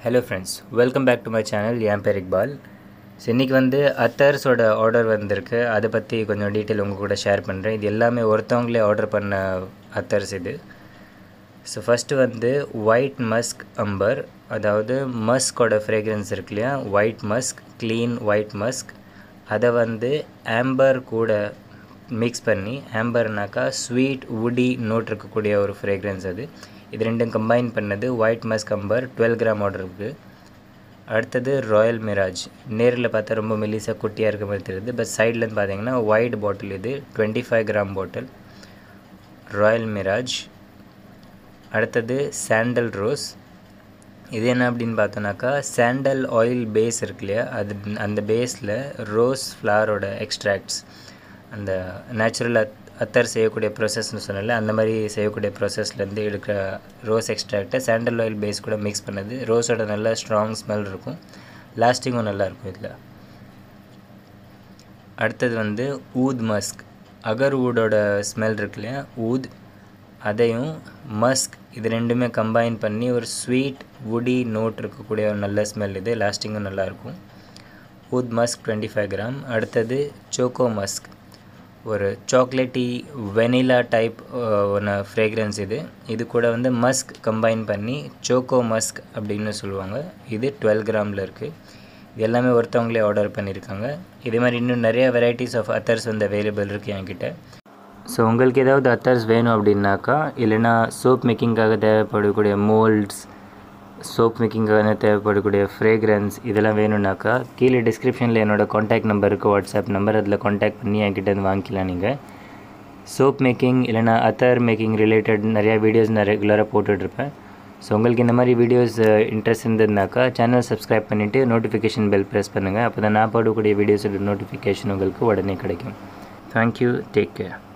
hello friends welcome back to my channel என் பேர் Iqbal so இன்றைக்கி வந்து அத்தர்ஸோட ஆர்டர் வந்திருக்கு அதை பற்றி கொஞ்சம் டீட்டெயில் உங்கள் கூட ஷேர் பண்ணுறேன் இது எல்லாமே ஒருத்தவங்களே ஆர்டர் பண்ண அத்தர்ஸ் இது ஸோ ஃபஸ்ட்டு வந்து ஒயிட் மஸ்க் அம்பர் அதாவது மஸ்கோட ஃப்ரேக்ரன்ஸ் இருக்கு இல்லையா white musk clean white musk அதை வந்து ஆம்பர் கூட மிக்ஸ் பண்ணி ஆம்பர்னாக்கா ஸ்வீட் உடி நோட் இருக்கக்கூடிய ஒரு ஃப்ரேக்ரன்ஸ் அது இது ரெண்டும் கம்பைன் பண்ணது white musk amber twelve gram order இருக்குது அடுத்தது ராயல் மிராஜ் நேரில் பார்த்தா ரொம்ப மெலிசாக குட்டியாக இருக்க மாதிரி தெரியுது பட் சைட்லேருந்து பார்த்தீங்கன்னா ஒயிட் பாட்டில் இது twenty five gram bottle royal mirage அடுத்தது சாண்டல் ரோஸ் இது என்ன அப்படின்னு பார்த்தோன்னாக்கா சாண்டல் ஆயில் பேஸ் இருக்கு இல்லையா அது அந்த பேஸில் ரோஸ் ஃப்ளாரோட எக்ஸ்ட்ராக்ட்ஸ் அந்த நேச்சுரல் அத் அத்தர் செய்யக்கூடிய ப்ராசஸ்னு சொன்னல அந்த மாதிரி செய்யக்கூடிய ப்ராசஸ்லேருந்து எடுக்கிற ரோஸ் எக்ஸ்ட்ராக்டை சாண்டல் ஆயில் பேஸ் கூட மிக்ஸ் பண்ணது ரோஸோட நல்ல ஸ்ட்ராங் ஸ்மெல் இருக்கும் லாஸ்டிங்கும் நல்லாயிருக்கும் இதில் அடுத்தது வந்து ஊத் மஸ்க் அகர் ஊடோட ஸ்மெல் இருக்கு இல்லையா ஊத் அதையும் மஸ்க் இது ரெண்டுமே கம்பைன் பண்ணி ஒரு ஸ்வீட் வுடி நோட் இருக்கக்கூடிய ஒரு நல்ல ஸ்மெல் இது லாஸ்டிங்கும் நல்லாயிருக்கும் oud musk twenty five gram அடுத்தது சோக்கோ மஸ்க் ஒரு சாக்லேட்டி வெனிலா டைப் ஒன்று ஃப்ரேக்ரன்ஸ் இது இது கூட வந்து மஸ்க் கம்பைன் பண்ணி சோக்கோ மஸ்க் அப்படின்னு சொல்லுவாங்க இது டுவெல் கிராமில் இருக்குது இது எல்லாமே ஒருத்தவங்களே ஆர்டர் பண்ணியிருக்காங்க இதே மாதிரி இன்னும் நிறைய வெரைட்டிஸ் ஆஃப் அத்தர்ஸ் வந்து அவைலபிள் இருக்குது என்கிட்ட ஸோ உங்களுக்கு ஏதாவது அத்தர்ஸ் வேணும் அப்படின்னாக்கா இல்லைனா சோப் மேக்கிங்காக தேவைப்படக்கூடிய மோல்ட்ஸ் சோப் மேக்கிங்காக தேவைப்படக்கூடிய ஃப்ரேக்ரன்ஸ் இதெல்லாம் வேணும்னாக்கா கீழே டிஸ்கிரிப்ஷனில் என்னோடய காண்டாக்ட் நம்பர் இருக்குது வாட்ஸ்அப் நம்பர் அதில் காண்டாக்ட் பண்ணி என்கிட்ட வாங்கிக்கலாம் நீங்கள் சோப் மேக்கிங் இல்லைனா அத்தர் மேக்கிங் ரிலேட்டட் நிறையா வீடியோஸ் நான் ரெகுலராக போட்டுட்ருப்பேன் ஸோ உங்களுக்கு இந்த மாதிரி வீடியோஸ் இன்ட்ரெஸ்ட் இருந்ததுனாக்கா சேனல் சப்ஸ்கிரைப் பண்ணிவிட்டு நோட்டிஃபிகேஷன் பெல் ப்ரெஸ் பண்ணுங்கள் அப்போ தான் நான் போடக்கூடிய வீடியோஸோட நோட்டிஃபிகேஷன் உங்களுக்கு உடனே கிடைக்கும் தேங்க்யூ டேக் கேர்